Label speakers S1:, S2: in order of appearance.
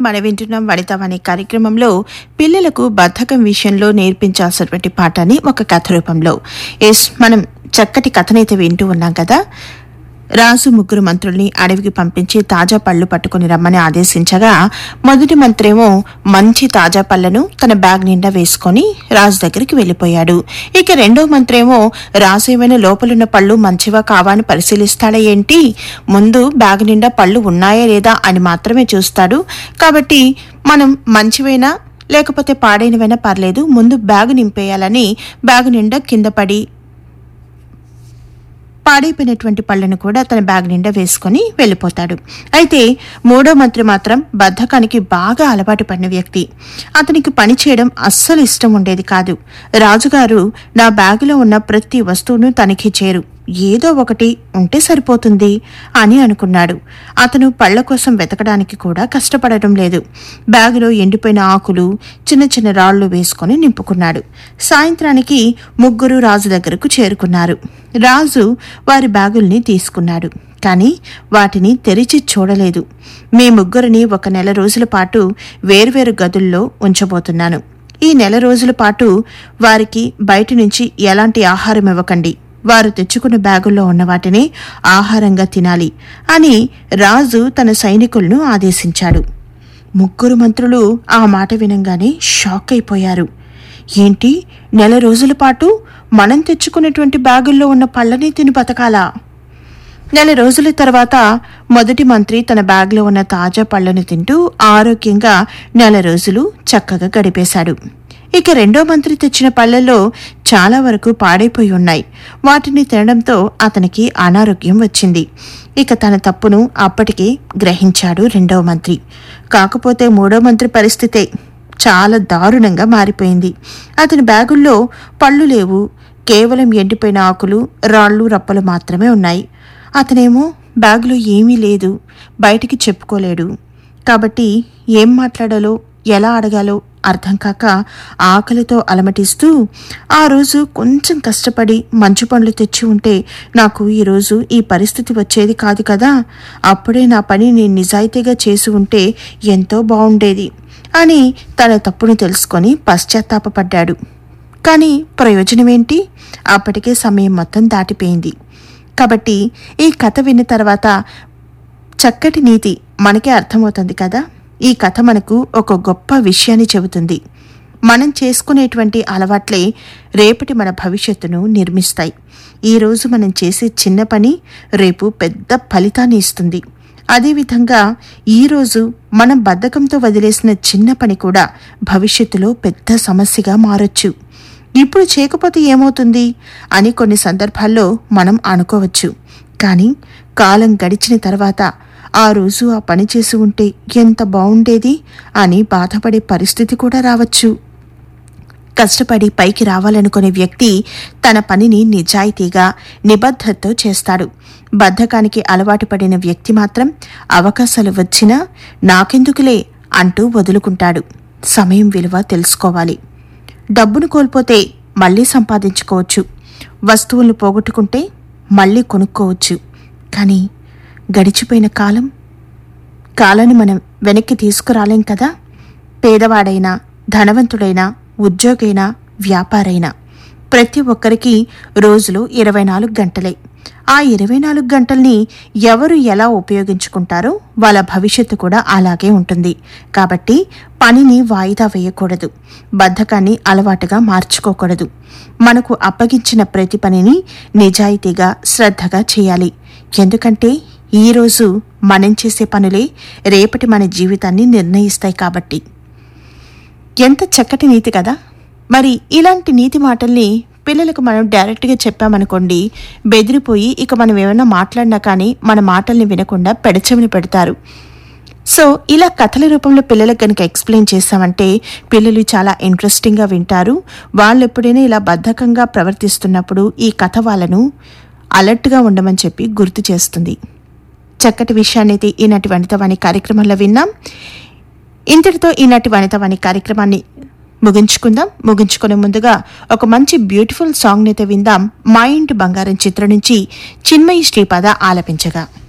S1: మన వింటున్నాం వనితం అనే కార్యక్రమంలో పిల్లలకు బద్ధకం విషయంలో నేర్పించాల్సినటువంటి పాఠాన్ని ఒక కథ రూపంలో ఎస్ మనం చక్కటి కథనైతే వింటూ ఉన్నాం కదా రాజు ముగ్గురు మంత్రుల్ని అడవికి పంపించి తాజా పళ్ళు పట్టుకుని రమ్మని ఆదేశించగా మొదటి మంత్రేమో మంచి తాజా పళ్లను తన బ్యాగ్ నిండా వేసుకొని రాజు దగ్గరికి వెళ్లిపోయాడు ఇక రెండో మంత్రేమో రాజు ఏమైనా లోపలున్న పళ్ళు మంచివా కావా అని పరిశీలిస్తాడా ఏంటి ముందు బ్యాగ్ నిండా పళ్ళు ఉన్నాయా లేదా అని మాత్రమే చూస్తాడు కాబట్టి మనం మంచివైనా లేకపోతే పాడైనవైనా పర్లేదు ముందు బ్యాగు నింపేయాలని బ్యాగు నిండా కింద పడి పాడైపోయినటువంటి పళ్ళను కూడా తన బ్యాగ్ నిండా వేసుకొని వెళ్ళిపోతాడు అయితే మూడో మంత్రి మాత్రం బద్ధకానికి బాగా అలవాటు పడిన వ్యక్తి అతనికి పని చేయడం అస్సలు ఇష్టం ఉండేది కాదు రాజుగారు నా బ్యాగులో ఉన్న ప్రతి వస్తువును తనిఖీ చేయరు ఏదో ఒకటి ఉంటే సరిపోతుంది అని అనుకున్నాడు అతను పళ్ల కోసం వెతకడానికి కూడా కష్టపడటం లేదు బ్యాగులో ఎండిపోయిన ఆకులు చిన్న చిన్న రాళ్లు వేసుకొని నింపుకున్నాడు సాయంత్రానికి ముగ్గురు రాజు దగ్గరకు చేరుకున్నారు రాజు వారి బ్యాగుల్ని తీసుకున్నాడు కానీ వాటిని తెరిచి చూడలేదు మీ ముగ్గురిని ఒక నెల రోజుల పాటు వేర్వేరు గదుల్లో ఉంచబోతున్నాను ఈ నెల రోజుల పాటు వారికి బయట నుంచి ఎలాంటి ఆహారం ఇవ్వకండి వారు తెచ్చుకున్న బ్యాగుల్లో ఉన్న వాటిని ఆహారంగా తినాలి అని రాజు తన సైనికులను ఆదేశించాడు ముగ్గురు మంత్రులు ఆ మాట వినంగానే షాక్ అయిపోయారు ఏంటి నెల రోజుల పాటు మనం తెచ్చుకున్నటువంటి బ్యాగుల్లో ఉన్న పళ్ళని తిని బతకాలా నెల రోజుల తర్వాత మొదటి మంత్రి తన బ్యాగ్లో ఉన్న తాజా పళ్లను తింటూ ఆరోగ్యంగా నెల రోజులు చక్కగా గడిపేశాడు ఇక రెండో మంత్రి తెచ్చిన పళ్లలో చాలా వరకు పాడైపోయి ఉన్నాయి వాటిని తినడంతో అతనికి అనారోగ్యం వచ్చింది ఇక తన తప్పును అప్పటికే గ్రహించాడు రెండవ మంత్రి కాకపోతే మూడో మంత్రి పరిస్థితే చాలా దారుణంగా మారిపోయింది అతని బ్యాగుల్లో పళ్ళు లేవు కేవలం ఎండిపోయిన ఆకులు రాళ్ళు రప్పలు మాత్రమే ఉన్నాయి అతనేమో బ్యాగులో ఏమీ లేదు బయటికి చెప్పుకోలేడు కాబట్టి ఏం మాట్లాడాలో ఎలా అడగాలో అర్థం కాక ఆకలితో అలమటిస్తూ ఆ రోజు కొంచెం కష్టపడి మంచు పండ్లు తెచ్చి ఉంటే నాకు ఈరోజు ఈ పరిస్థితి వచ్చేది కాదు కదా అప్పుడే నా పని నేను నిజాయితీగా చేసి ఉంటే ఎంతో బాగుండేది అని తన తప్పును తెలుసుకొని పశ్చాత్తాపపడ్డాడు కానీ ప్రయోజనమేంటి అప్పటికే సమయం మొత్తం దాటిపోయింది కాబట్టి ఈ కథ విన్న తర్వాత చక్కటి నీతి మనకే అర్థమవుతుంది కదా ఈ కథ మనకు ఒక గొప్ప విషయాన్ని చెబుతుంది మనం చేసుకునేటువంటి అలవాట్లే రేపటి మన భవిష్యత్తును నిర్మిస్తాయి ఈరోజు మనం చేసే చిన్న పని రేపు పెద్ద ఫలితాన్ని ఇస్తుంది అదేవిధంగా ఈరోజు మనం బద్ధకంతో వదిలేసిన చిన్న పని కూడా భవిష్యత్తులో పెద్ద సమస్యగా మారొచ్చు ఇప్పుడు చేయకపోతే ఏమవుతుంది అని కొన్ని సందర్భాల్లో మనం అనుకోవచ్చు కానీ కాలం గడిచిన తర్వాత ఆ రోజు ఆ పని చేసి ఉంటే ఎంత బాగుండేది అని బాధపడే పరిస్థితి కూడా రావచ్చు కష్టపడి పైకి రావాలనుకునే వ్యక్తి తన పనిని నిజాయితీగా నిబద్ధతతో చేస్తాడు బద్ధకానికి అలవాటు పడిన వ్యక్తి మాత్రం అవకాశాలు వచ్చినా నాకెందుకులే అంటూ వదులుకుంటాడు సమయం విలువ తెలుసుకోవాలి డబ్బును కోల్పోతే మళ్ళీ సంపాదించుకోవచ్చు వస్తువులను పోగొట్టుకుంటే మళ్ళీ కొనుక్కోవచ్చు కానీ గడిచిపోయిన కాలం కాలాన్ని మనం వెనక్కి తీసుకురాలేం కదా పేదవాడైనా ధనవంతుడైనా ఉద్యోగైనా వ్యాపారైనా ప్రతి ఒక్కరికి రోజులు ఇరవై నాలుగు గంటలే ఆ ఇరవై నాలుగు గంటల్ని ఎవరు ఎలా ఉపయోగించుకుంటారో వాళ్ళ భవిష్యత్తు కూడా అలాగే ఉంటుంది కాబట్టి పనిని వాయిదా వేయకూడదు బద్ధకాన్ని అలవాటుగా మార్చుకోకూడదు మనకు అప్పగించిన ప్రతి పనిని నిజాయితీగా శ్రద్ధగా చేయాలి ఎందుకంటే ఈరోజు మనం చేసే పనులే రేపటి మన జీవితాన్ని నిర్ణయిస్తాయి కాబట్టి ఎంత చక్కటి నీతి కదా మరి ఇలాంటి నీతి మాటల్ని పిల్లలకు మనం డైరెక్ట్గా చెప్పామనుకోండి బెదిరిపోయి ఇక మనం ఏమైనా మాట్లాడినా కానీ మన మాటల్ని వినకుండా పెడచెవిని పెడతారు సో ఇలా కథల రూపంలో పిల్లలకు కనుక ఎక్స్ప్లెయిన్ చేస్తామంటే పిల్లలు చాలా ఇంట్రెస్టింగ్గా వింటారు వాళ్ళు ఎప్పుడైనా ఇలా బద్ధకంగా ప్రవర్తిస్తున్నప్పుడు ఈ కథ వాళ్ళను అలర్ట్గా ఉండమని చెప్పి గుర్తు చేస్తుంది చక్కటి విషయాన్ని ఈనాటి వనితవాణి కార్యక్రమంలో విన్నాం ఇంతటితో ఈనాటి వనితవాణి కార్యక్రమాన్ని ముగించుకుందాం ముగించుకునే ముందుగా ఒక మంచి బ్యూటిఫుల్ సాంగ్ అయితే విందాం మా ఇంటి బంగారం చిత్రం నుంచి చిన్మయి శ్రీపాద ఆలపించగా